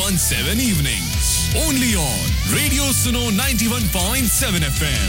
917 evenings. Only on Radio Suno 91.7 FM.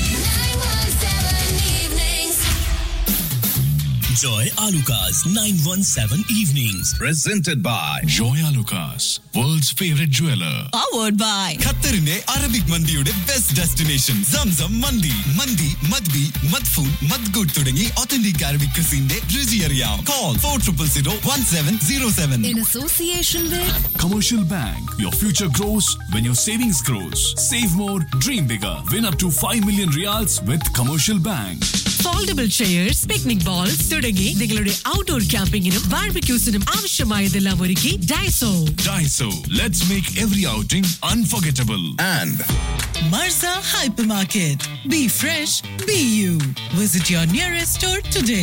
Joy Alukas 917 Evenings. Presented by Joya Lucas, world's favorite jeweler. powered by ഖത്തറിന്റെ Arabic മന്തിയുടെ best destination Zamzam mandi mandi മദ്ബി മദ്ഫൂൺ മദ്ഗുഡ് തുടങ്ങി authentic Arabic ക്രിസിന്റെ രുചി അറിയാം call four triple zero one seven zero seven in association with Commercial Bank. Your future grows when your savings grows. Save more, dream bigger. Win up to 5 million reals with Commercial Bank. Foldable chairs picnic bowls തുടങ്ങി നിങ്ങളുടെ outdoor ക്യാമ്പിങ്ങിനും ബാർബിക്യൂസിനും ആവശ്യമായതെല്ലാം ഒരുക്കി Daiso Daiso. Let's make every outing unforgettable. And Marza hypermarket be fresh be you visit your nearest store today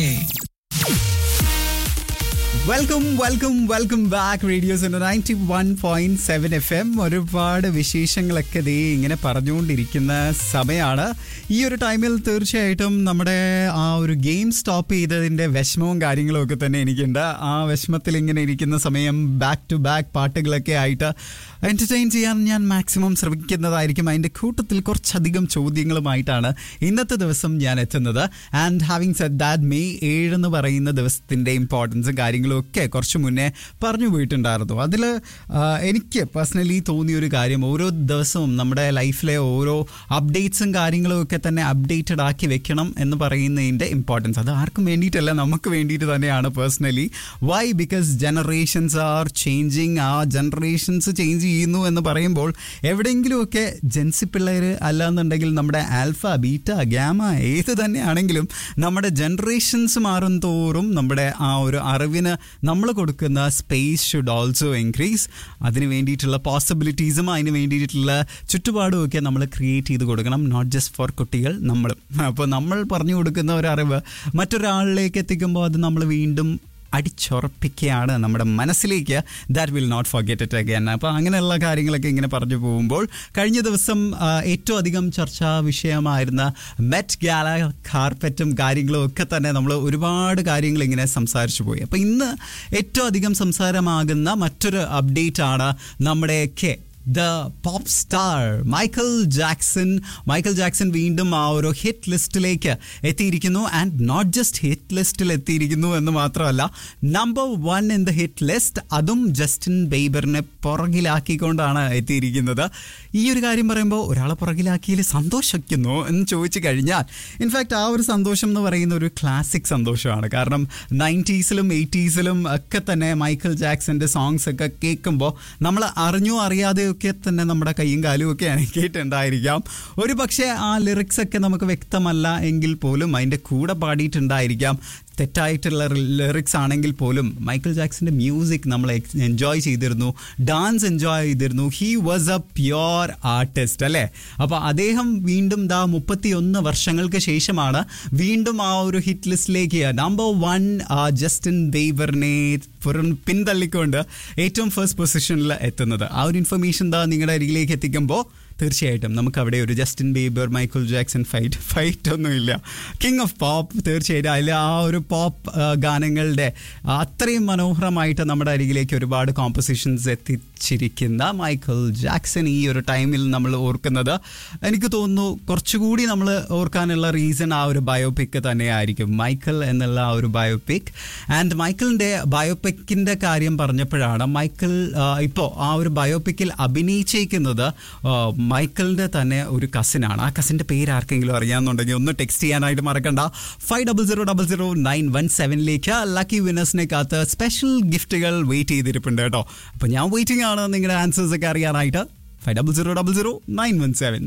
welcome welcome welcome back radios ninety one point seven F M ഒരുപാട് വിശേഷങ്ങളൊക്കെ ദേ ഇങ്ങനെ പറഞ്ഞുകൊണ്ടിരിക്കുന്ന സമയമാണ് ഈ ഒരു ടൈമിൽ തീർച്ചയായിട്ടും നമ്മുടെ ആ ഒരു ഗെയിം സ്റ്റോപ്പ് ചെയ്തതിൻ്റെ വിഷമവും കാര്യങ്ങളും ഒക്കെ തന്നെ എനിക്കുണ്ട് ആ വിഷമത്തിൽ ഇങ്ങനെ ഇരിക്കുന്ന സമയം ബാക്ക് ടു ബാക്ക് പാട്ടുകളൊക്കെ ആയിട്ട് എൻ്റർടൈൻ ചെയ്യാൻ ഞാൻ മാക്സിമം ശ്രമിക്കുന്നതായിരിക്കും അതിൻ്റെ കൂട്ടത്തിൽ കുറച്ചധികം ചോദ്യങ്ങളുമായിട്ടാണ് ഇന്നത്തെ ദിവസം ഞാൻ എത്തുന്നത് and having said that May ഏഴ് എന്ന് പറയുന്ന ദിവസത്തിൻ്റെ ഇമ്പോർട്ടൻസും കാര്യങ്ങളും ഒക്കെ കുറച്ച് മുന്നേ പറഞ്ഞു പോയിട്ടുണ്ടായിരുന്നു അതിൽ എനിക്ക് പേഴ്സണലി തോന്നിയ ഒരു കാര്യം ഓരോ ദിവസവും നമ്മുടെ ലൈഫിലെ ഓരോ അപ്ഡേറ്റ്സും കാര്യങ്ങളും ഒക്കെ തന്നെ അപ്ഡേറ്റഡ് ആക്കി വെക്കണം എന്ന് പറയുന്നതിൻ്റെ ഇമ്പോർട്ടൻസ് അത് ആർക്കും വേണ്ടിയിട്ടല്ല നമുക്ക് വേണ്ടിയിട്ട് തന്നെയാണ് personally why because generations are changing ആ ജനറേഷൻസ് ചേഞ്ച് ചെയ്യുന്നു എന്ന് പറയുമ്പോൾ എവിടെയെങ്കിലുമൊക്കെ ജെൻസി പിള്ളേർ അല്ലാന്നുണ്ടെങ്കിൽ നമ്മുടെ ആൽഫ ബീറ്റ ഗ്യാമ ഏത് തന്നെയാണെങ്കിലും നമ്മുടെ ജനറേഷൻസ് മാറും തോറും നമ്മുടെ ആ ഒരു അറിവിന് നമ്മൾ കൊടുക്കുന്ന സ്പേസ് ഷുഡ് ഓൾസോ ഇൻക്രീസ് അതിന് വേണ്ടിയിട്ടുള്ള പോസിബിലിറ്റീസും അതിന് വേണ്ടിയിട്ടുള്ള ചുറ്റുപാടും ഒക്കെ നമ്മൾ ക്രിയേറ്റ് ചെയ്ത് കൊടുക്കണം നോട്ട് ജസ്റ്റ് ഫോർ കുട്ടികൾ നമ്മളും അപ്പോൾ നമ്മൾ പറഞ്ഞു കൊടുക്കുന്ന ഒരു അറിവ് മറ്റൊരാളിലേക്ക് എത്തിക്കുമ്പോൾ അത് നമ്മൾ വീണ്ടും അടിച്ചുറപ്പിക്കുകയാണ് നമ്മുടെ മനസ്സിലേക്ക് that will not forget it again അപ്പോൾ അങ്ങനെയുള്ള കാര്യങ്ങളൊക്കെ ഇങ്ങനെ പറഞ്ഞു പോകുമ്പോൾ കഴിഞ്ഞ ദിവസം ആ, ഏറ്റവും അധികം ചർച്ചാ വിഷയമായിരുന്ന മെറ്റ് ഗാല കാർപ്പറ്റും കാര്യങ്ങളും ഒക്കെ തന്നെ നമ്മൾ ഒരുപാട് കാര്യങ്ങൾ ഇങ്ങനെ സംസാരിച്ചു പോയി അപ്പോൾ ഇന്ന് ഏറ്റവും അധികം സംസാരമാകുന്ന മറ്റൊരു അപ്ഡേറ്റ് ആണ് നമ്മുടെയൊക്കെ the pop star Michael Jackson Michael Jackson വീണ്ടും ആ ഒരു ഹിറ്റ് ലിസ്റ്റിലേക്ക് എത്തിയിരിക്കുന്നു ആൻഡ് നോട്ട് ജസ്റ്റ് ഹിറ്റ് ലിസ്റ്റിൽ എത്തിയിരിക്കുന്നു എന്ന് മാത്രമല്ല number one in the hit list അതും ജസ്റ്റിൻ ബേബറിനെ പുറകിലാക്കിക്കൊണ്ടാണ് എത്തിയിരിക്കുന്നത് ഈ ഒരു കാര്യം പറയുമ്പോൾ ഒരാളെ പുറകിലാക്കിയതിൽ സന്തോഷിക്കുന്നു എന്ന് ചോദിച്ചു കഴിഞ്ഞാൽ ഇൻഫാക്റ്റ് ആ ഒരു സന്തോഷം എന്ന് പറയുന്ന ഒരു ക്ലാസിക് സന്തോഷമാണ് കാരണം നയൻറ്റീസിലും എയ്റ്റീസിലും ഒക്കെ തന്നെ മൈക്കൽ ജാക്സന്റെ സോങ്സ് ഒക്കെ കേൾക്കുമ്പോൾ നമ്മൾ അറിഞ്ഞോ അറിയാതെയൊക്കെ തന്നെ നമ്മുടെ കൈയും കാലും ഒക്കെ അനക്കിയിട്ടുണ്ടായിരിക്കാം ഒരു പക്ഷേ ആ ലിറിക്സ് ഒക്കെ നമുക്ക് വ്യക്തമല്ല എങ്കിൽ പോലും അതിൻ്റെ കൂടെ പാടിയിട്ടുണ്ടായിരിക്കാം തെറ്റായിട്ടുള്ള ലിറിക്സ് ആണെങ്കിൽ പോലും മൈക്കിൾ ജാക്സന്റെ മ്യൂസിക് നമ്മൾ എൻജോയ് ചെയ്തിരുന്നു ഡാൻസ് എൻജോയ് ചെയ്തിരുന്നു he was a pure artist അല്ലേ അപ്പോൾ അദ്ദേഹം വീണ്ടും ദാ മുപ്പത്തിയൊന്ന് വർഷങ്ങൾക്ക് ശേഷമാണ് വീണ്ടും ആ ഒരു ഹിറ്റ് ലിസ്റ്റിലേക്ക് നമ്പർ വൺ ജസ്റ്റിൻ ബേബറിനെ പുറം പിന്തള്ളിക്കൊണ്ട് ഏറ്റവും ഫസ്റ്റ് പൊസിഷനിൽ എത്തുന്നത് ആ ഒരു ഇൻഫർമേഷൻ ദാ നിങ്ങളുടെ അരികിലേക്ക് എത്തിക്കുമ്പോൾ തീർച്ചയായിട്ടും നമുക്ക് അവിടെ ഒരു Justin Bieber Michael Jackson fight fight ഒന്നുമില്ല കിങ് ഓഫ് പോപ്പ് തീർച്ചയായിട്ടും അതിൽ ആ ഒരു പോപ്പ് ഗാനങ്ങളുടെ അത്രയും മനോഹരമായിട്ട് നമ്മുടെ അരികിലേക്ക് ഒരുപാട് കോമ്പസിഷൻസ് എത്തിച്ചിരിക്കുന്ന മൈക്കിൾ ജാക്സൺ ഈ ഒരു ടൈമിൽ നമ്മൾ ഓർക്കുന്നത് എനിക്ക് തോന്നുന്നു കുറച്ചുകൂടി നമ്മൾ ഓർക്കാനുള്ള റീസൺ ആ ഒരു ബയോപിക് തന്നെയായിരിക്കും മൈക്കിൾ എന്നുള്ള ആ ഒരു ബയോപിക് ആൻഡ് മൈക്കിളിൻ്റെ ബയോപിക്കിൻ്റെ കാര്യം പറഞ്ഞപ്പോഴാണ് മൈക്കിൾ ഇപ്പോൾ ആ ഒരു ബയോപിക്കിൽ അഭിനയിച്ചേക്കുന്നത് ആ, മൈക്കിളിൻ്റെ തന്നെ ഒരു കസിനാണ് ആ കസിൻ്റെ പേര് ആർക്കെങ്കിലും അറിയാമെന്നുണ്ടെങ്കിൽ ഒന്ന് ടെക്സ്റ്റ് ചെയ്യാനായിട്ട് മറക്കണ്ട five double zero double zero nine one സെവനിലേക്ക് ലക്കി വിന്നേഴ്സിനെ കാത്ത് സ്പെഷ്യൽ ഗിഫ്റ്റുകൾ വെയിറ്റ് ചെയ്തിരിപ്പുണ്ട് കേട്ടോ അപ്പോൾ ഞാൻ വെയിറ്റിംഗ് ആണ് നിങ്ങളുടെ ആൻസേഴ്സ് ഒക്കെ അറിയാനായിട്ട് five double zero double zero nine one seven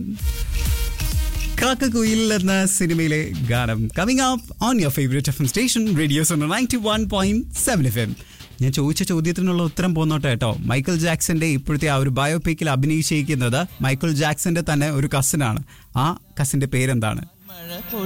കാക്കക്കുയിൽ എന്ന സിനിമയിലെ ഗാനം coming up on your favourite F M station radios ninety one point seven F M ഞാൻ ചോദിച്ച ചോദ്യത്തിനുള്ള ഉത്തരം പോന്നോട്ടെ കേട്ടോ മൈക്കിൾ ജാക്സന്റെ ഇപ്പോഴത്തെ ആ ഒരു ബയോപിക്കിൽ അഭിനയിച്ചിരിക്കുന്നത് മൈക്കിൾ ജാക്സന്റെ തന്നെ ഒരു കസിനാണ് ആ കസിന്റെ പേരെന്താണ്